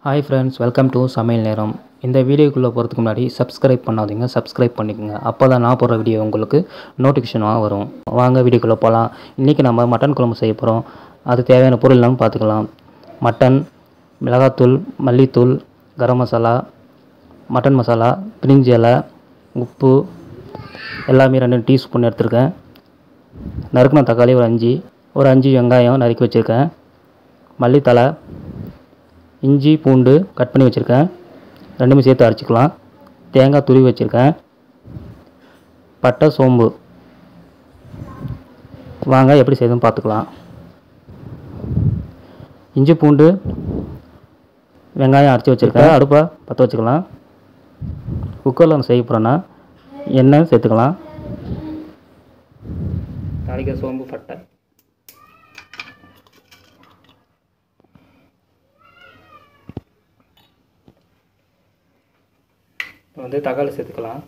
hi friends welcome to சமையல் நேரம் இந்த வீடியோக்குள்ளே போகிறதுக்கு முன்னாடி சப்ஸ்கிரைப் பண்ணாதீங்க சப்ஸ்கிரைப் பண்ணிக்கோங்க அப்போ தான் நான் போடுற வீடியோ உங்களுக்கு நோட்டிஃபிகேஷனாக வரும் வாங்க வீடியோக்குள்ளே போகலாம் இன்றைக்கி நம்ம மட்டன் குழம்பு செய்ய போகிறோம் அது தேவையான பொருள் எல்லாம் பார்த்துக்கலாம் மட்டன் மிளகாத்தூள் மல்லித்தூள் கரம் மசாலா மட்டன் மசாலா பிரிஞ்சி இலை உப்பு எல்லாமே ரெண்டு டீஸ்பூன் எடுத்திருக்கேன் நறுக்கின தக்காளி ஒரு அஞ்சு ஒரு அஞ்சு வெங்காயம் நறுக்கி வச்சுருக்கேன் மல்லித்தலை இஞ்சி பூண்டு கட் பண்ணி வச்சுருக்கேன் ரெண்டுமே சேர்த்து அரைச்சிக்கலாம் தேங்காய் துருவி வச்சுருக்கேன் பட்டை சோம்பு வாங்க எப்படி செய்யுதுன்னு பார்த்துக்கலாம் இஞ்சி பூண்டு வெங்காயம் அரைச்சி வச்சுருக்கேன் அடுப்பை பற்ற வச்சுக்கலாம் குக்கரில் நம்ம செய்ய போகிறோன்னா எண்ணெய் சேர்த்துக்கலாம் தாளிக்க சோம்பு பட்டை இப்போ வந்து தக்காளி சேர்த்துக்கலாம்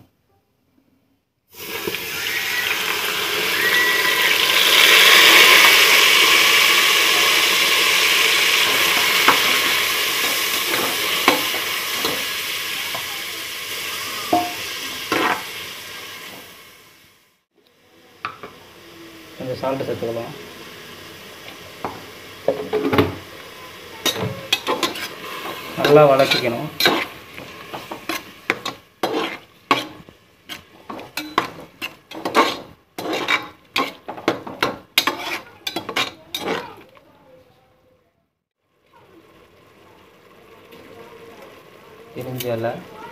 கொஞ்சம் சால்ட்டு சேர்த்துக்கலாம் நல்லா வதக்கிக்கணும் பிரிஞ்சி இலை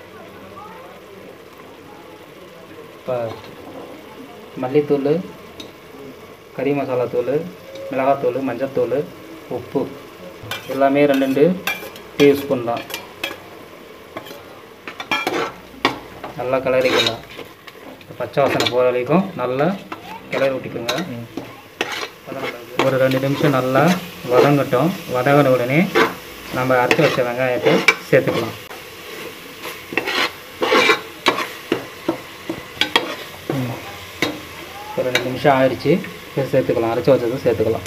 இப்போ மல்லித்தூள் கறி மசாலா தூள் மிளகாத்தூள் மஞ்சத்தூள் உப்பு எல்லாமே ரெண்டு ரெண்டு டீஸ்பூன் தான் நல்லா கிளறிக்கலாம் பச்சை வாசனை போகிற வரைக்கும் நல்லா கிளறி விட்டுக்குங்க ஒரு ரெண்டு நிமிஷம் நல்லா வதங்கட்டும் வதங்கின உடனே நம்ம அரைச்சி வச்ச வெங்காயத்தை சேர்த்துக்கலாம் ஒரு ரெண்டு நிமிஷம் ஆயிடுச்சு இது சேர்த்துக்கலாம் அரைச்சி வச்சதும் சேர்த்துக்கலாம்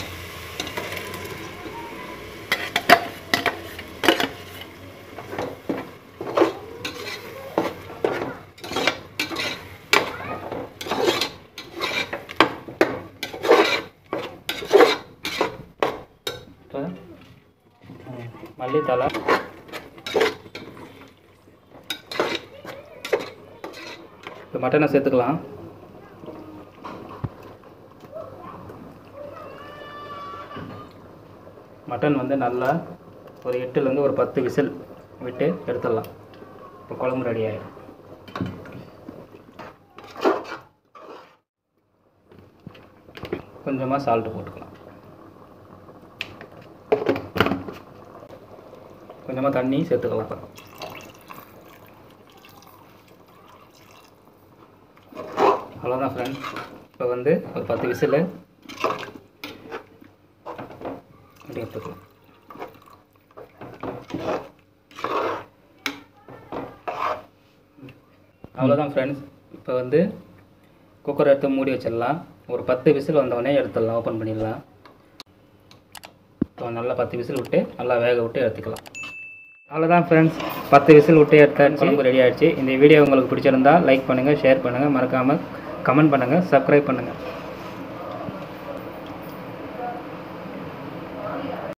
இப்போ மல்லித்தலை இப்போ மட்டனை சேர்த்துக்கலாம் மட்டன் வந்து நல்லா ஒரு எட்டுலேருந்து ஒரு பத்து விசில் விட்டு எடுத்துடலாம் இப்போ குழம்பு ரெடி ஆகிடும் கொஞ்சமாக சால்ட்டு போட்டுக்கலாம் கொஞ்சமாக தண்ணி சேர்த்துக்கலாம் இப்போ அவ்வளோதான் ஃப்ரெண்ட்ஸ் இப்போ வந்து ஒரு பத்து விசில் அப்படி எடுத்துக்கலாம் அவ்வளோதான் ஃப்ரெண்ட்ஸ் இப்போ வந்து குக்கர் எடுத்து மூடி வச்சிடலாம் ஒரு பத்து விசில் வந்தவொடனே எடுத்துடலாம் ஓப்பன் பண்ணிடலாம் இப்போ நல்லா பத்து விசில் விட்டு நல்லா வேக விட்டு எடுத்துக்கலாம் அவ்வளோதான் ஃப்ரெண்ட்ஸ் பத்து விசில் விட்டு எடுத்த குழம்பு ரெடி ஆயிடுச்சு இந்த வீடியோ உங்களுக்கு பிடிச்சிருந்தா லைக் பண்ணுங்கள் ஷேர் பண்ணுங்கள் மறக்காமல் கமெண்ட் பண்ணுங்கள் சப்ஸ்கிரைப் பண்ணுங்கள்